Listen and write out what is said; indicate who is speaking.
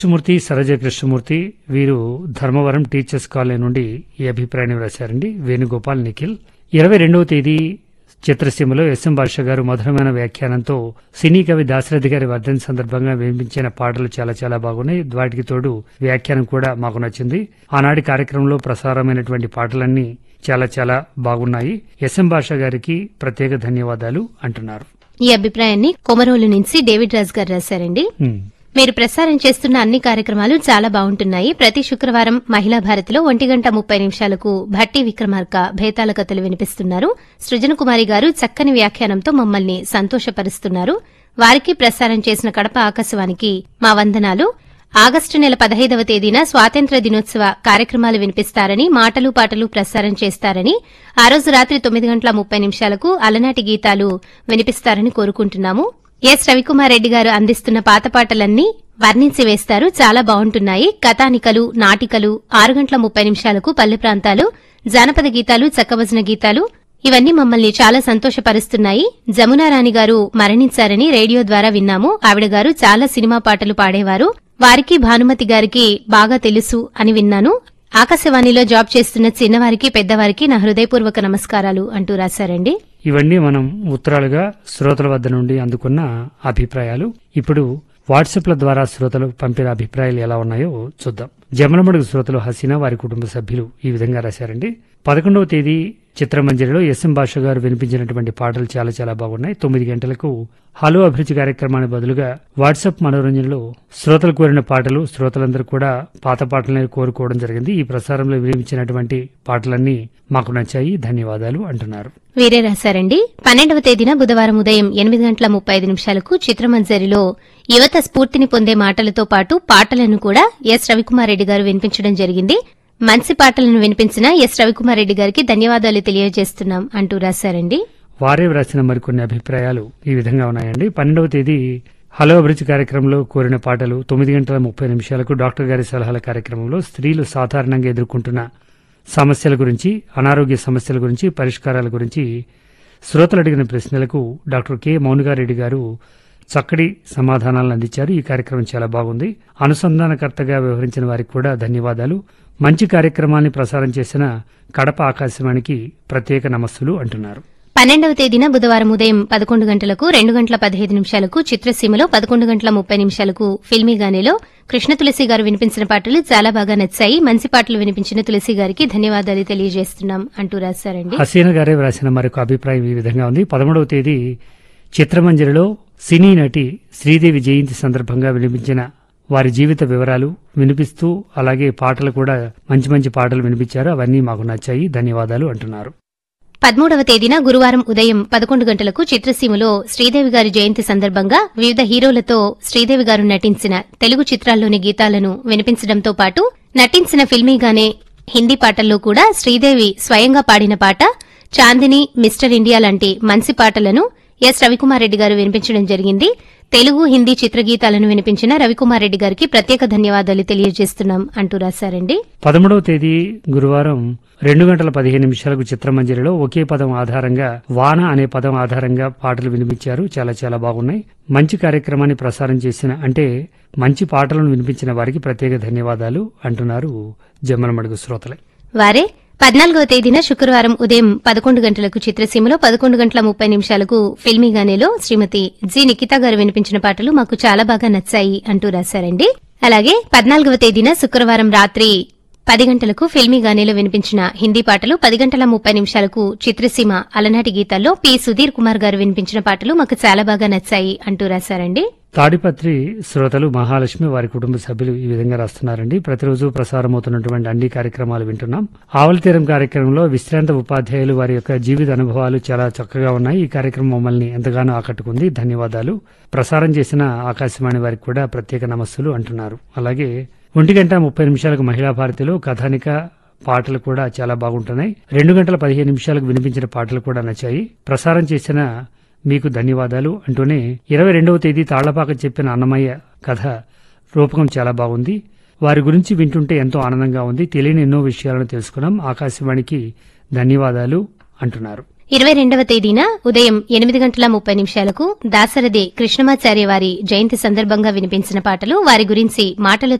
Speaker 1: కృష్ణమూర్తి సరోజ కృష్ణమూర్తి వీరు Dharmavaram teachers colony నుండి ఈ అభిప్రాయాన్ని రాశారండి వేణుగోపాల్ నిఖిల్ ఇరవై రెండవ తేదీ చిత్రసీమలో ఎస్ఎం భాష గారు మధురమైన వ్యాఖ్యానంతో సినీ కవి దాశరథి గారి వర్ధన్ సందర్భంగా వినిపించిన పాటలు చాలా చాలా బాగున్నాయి వాటికి తోడు వ్యాఖ్యానం కూడా మాకు నచ్చింది ఆనాటి కార్యక్రమంలో ప్రసారమైనటువంటి పాటలన్నీ చాలా చాలా బాగున్నాయి ఎస్ఎం భాష గారికి ప్రత్యేక ధన్యవాదాలు అంటున్నారు
Speaker 2: ఈ అభిప్రాయాన్ని కొమరోలు నుంచి డేవిడ్ రాజ్ గారు రాశారండి
Speaker 1: ఉమ్.
Speaker 2: మీరు ప్రసారం చేస్తున్న అన్ని కార్యక్రమాలు చాలా బాగుంటున్నాయి ప్రతి శుక్రవారం మహిళా భారతిలో ఒంటి గంట ముప్పై నిమిషాలకు భట్టి విక్రమార్క భేతాల కథలు వినిపిస్తున్నారు సృజన కుమారి గారు చక్కని వ్యాఖ్యానంతో మమ్మల్ని సంతోషపరుస్తున్నారు వారికి ప్రసారం చేసిన కడప ఆకాశవానికి మా వందనాలు ఆగస్టు నెల పదహైదవ తేదీన స్వాతంత్ర దినోత్సవ కార్యక్రమాలు వినిపిస్తారని మాటలు పాటలు ప్రసారం చేస్తారని ఆ రోజు రాత్రి తొమ్మిది గంటల ముప్పై నిమిషాలకు అలనాటి గీతాలు వినిపిస్తారని కోరుకుంటున్నాము ఎస్ రవికుమార్ రెడ్డి గారు అందిస్తున్న పాత పాటలన్నీ వర్ణించి వేస్తారు చాలా బాగుంటున్నాయి కథానికలు నాటికలు ఆరు గంటల ముప్పై నిమిషాలకు పల్లె ప్రాంతాలు జానపద గీతాలు చక్కభజన గీతాలు ఇవన్నీ మమ్మల్ని చాలా సంతోషపరుస్తున్నాయి జమునారాణి గారు మరణించారని రేడియో ద్వారా విన్నాము ఆవిడ గారు చాలా సినిమా పాటలు పాడేవారు వారికి భానుమతి గారికి బాగా తెలుసు అని విన్నాను ఆకాశవాణిలో జాబ్ చేస్తున్న చిన్నవారికి పెద్దవారికి నా హృదయపూర్వక నమస్కారాలు అంటూ రాశారండి
Speaker 1: ఇవన్నీ మనం ఉత్తరాలుగా శ్రోతల వద్ద నుండి అందుకున్న అభిప్రాయాలు ఇప్పుడు వాట్సాప్ల ద్వారా శ్రోతలు పంపిన అభిప్రాయాలు ఎలా ఉన్నాయో చూద్దాం జమలమడుగు శ్రోతలు హసీనా వారి కుటుంబ సభ్యులు ఈ విధంగా రాశారండి పదకొండవ తేదీ చిత్రమంజరిలో ఎస్ఎం భాష గారు వినిపించినటువంటి పాటలు చాలా చాలా బాగున్నాయి తొమ్మిది గంటలకు హలో అభిరుచి కార్యక్రమానికి బదులుగా వాట్సాప్ మనోరంజనలో శ్రోతలు కోరిన పాటలు శ్రోతలందరూ కూడా పాత పాటలని కోరుకోవడం జరిగింది ఈ ప్రసారంలో వినిపించినటువంటి పాటలన్నీ మాకు నచ్చాయి ధన్యవాదాలు అంటున్నారు
Speaker 2: వీరే రాశారండి పన్నెండవ తేదీన బుధవారం ఉదయం ఎనిమిది గంటల ముప్పై ఐదు నిమిషాలకు చిత్రమంజరిలో యువత స్ఫూర్తిని పొందే మాటలతో పాటు పాటలను కూడా ఎస్ రవికుమార్ రెడ్డి గారు వినిపించడం జరిగింది మంచి పాటలను వినిపించిన ఎస్ రవికుమార్ రెడ్డి గారికి ధన్యవాదాలు తెలియజేస్తున్నాం అంటూ రాశారండి
Speaker 1: వారే వ్రాసిన మరికొన్ని అభిప్రాయాలు ఈ విధంగా ఉన్నాయండి పన్నెండవ తేదీ హలో అభిరుచి కార్యక్రమంలో కోరిన పాటలు తొమ్మిది గంటల ముప్పై నిమిషాలకు డాక్టర్ గారి సలహాల కార్యక్రమంలో స్త్రీలు సాధారణంగా ఎదుర్కొంటున్న సమస్యల గురించి అనారోగ్య సమస్యల గురించి పరిష్కారాల గురించి శ్రోతలు అడిగిన ప్రశ్నలకు డాక్టర్ కె మౌనిగారెడ్డి గారు చక్కటి సమాధానాలను అందించారు ఈ కార్యక్రమం చాలా బాగుంది అనుసంధానకర్తగా వ్యవహరించిన వారికి కూడా ధన్యవాదాలు మంచి కార్యక్రమాన్ని ప్రసారం చేసిన కడప ఆకాశవాణికి ప్రత్యేక నమస్సులు అంటున్నారు
Speaker 2: పన్నెండవ తేదీన బుధవారం ఉదయం పదకొండు గంటలకు రెండు గంటల పదిహేదు నిమిషాలకు చిత్రసీమలో పదకొండు గంటల ముప్పై నిమిషాలకు ఫిల్మీ గానేలో కృష్ణ తులసి గారు వినిపించిన పాటలు చాలా బాగా నచ్చాయి మంచి పాటలు వినిపించిన తులసి గారికి ధన్యవాదాలు తెలియజేస్తున్నాం అంటూ రాశారండి
Speaker 1: హసీనా గారే వ్రాసిన మరొక అభిప్రాయం ఈ విధంగా ఉంది పదమూడవ తేదీ చిత్రమంజరిలో సినీ నటి శ్రీదేవి జయంతి సందర్భంగా వినిపించిన వారి జీవిత వివరాలు వినిపిస్తూ అలాగే పాటలు కూడా మంచి మంచి పాటలు వినిపించారు అవన్నీ మాకు నచ్చాయి ధన్యవాదాలు అంటున్నారు
Speaker 2: పదమూడవ తేదీన గురువారం ఉదయం పదకొండు గంటలకు చిత్రసీమలో శ్రీదేవి గారి జయంతి సందర్భంగా వివిధ హీరోలతో శ్రీదేవి గారు నటించిన తెలుగు చిత్రాల్లోని గీతాలను వినిపించడంతో పాటు నటించిన ఫిల్మీగానే హిందీ పాటల్లో కూడా శ్రీదేవి స్వయంగా పాడిన పాట చాందిని మిస్టర్ ఇండియా లాంటి మంచి పాటలను ఎస్ రవికుమార్ రెడ్డి గారు వినిపించడం జరిగింది తెలుగు హిందీ చిత్రగీతాలను వినిపించిన రవికుమార్ రెడ్డి గారికి ప్రత్యేక ధన్యవాదాలు తెలియజేస్తున్నాం అంటూ రాశారండి
Speaker 1: పదమూడవ తేదీ గురువారం రెండు గంటల పదిహేను నిమిషాలకు చిత్రమంజరిలో ఒకే పదం ఆధారంగా వాన అనే పదం ఆధారంగా పాటలు వినిపించారు చాలా చాలా బాగున్నాయి మంచి కార్యక్రమాన్ని ప్రసారం చేసిన అంటే మంచి పాటలను వినిపించిన వారికి ప్రత్యేక ధన్యవాదాలు అంటున్నారు జమ్మలమడుగు శ్రోతలే
Speaker 2: వారే పద్నాలుగవ తేదీన శుక్రవారం ఉదయం పదకొండు గంటలకు చిత్రసీమలో పదకొండు గంటల ముప్పై నిమిషాలకు ఫిల్మీగానేలో శ్రీమతి జి నిఖిత గారు వినిపించిన పాటలు మాకు చాలా బాగా నచ్చాయి అంటూ రాశారండి అలాగే పద్నాలుగవ తేదీన శుక్రవారం రాత్రి పది గంటలకు ఫిల్మీగానేలో వినిపించిన హిందీ పాటలు పది గంటల ముప్పై నిమిషాలకు చిత్రసీమ అలనాటి గీతాల్లో పి సుధీర్ కుమార్ గారు వినిపించిన పాటలు మాకు చాలా బాగా నచ్చాయి అంటూ రాశారండి
Speaker 1: తాడిపత్రి శ్రోతలు మహాలక్ష్మి వారి కుటుంబ సభ్యులు ఈ విధంగా రాస్తున్నారండి ప్రతిరోజు ప్రసారమవుతున్నటువంటి అన్ని కార్యక్రమాలు వింటున్నాం ఆవలతీరం కార్యక్రమంలో విశ్రాంత ఉపాధ్యాయులు వారి యొక్క జీవిత అనుభవాలు చాలా చక్కగా ఉన్నాయి ఈ కార్యక్రమం మమ్మల్ని ఎంతగానో ఆకట్టుకుంది ధన్యవాదాలు ప్రసారం చేసిన ఆకాశవాణి వారికి కూడా ప్రత్యేక నమస్సులు అంటున్నారు అలాగే ఒంటి గంట ముప్పై నిమిషాలకు మహిళా భారతిలో కథానిక పాటలు కూడా చాలా బాగుంటున్నాయి రెండు గంటల పదిహేను నిమిషాలకు వినిపించిన పాటలు కూడా నచ్చాయి ప్రసారం చేసిన మీకు ధన్యవాదాలు అంటూనే ఇరవై రెండవ తేదీ తాళ్లపాక చెప్పిన అన్నమయ్య కథ రూపకం చాలా బాగుంది వారి గురించి వింటుంటే ఎంతో ఆనందంగా ఉంది తెలియని ఎన్నో విషయాలను తెలుసుకున్నాం ఆకాశవాణికి ధన్యవాదాలు అంటున్నారు
Speaker 2: ఇరవై రెండవ తేదీన ఉదయం ఎనిమిది గంటల ముప్పై నిమిషాలకు దాసరథి కృష్ణమాచార్య వారి జయంతి సందర్భంగా వినిపించిన పాటలు వారి గురించి మాటలు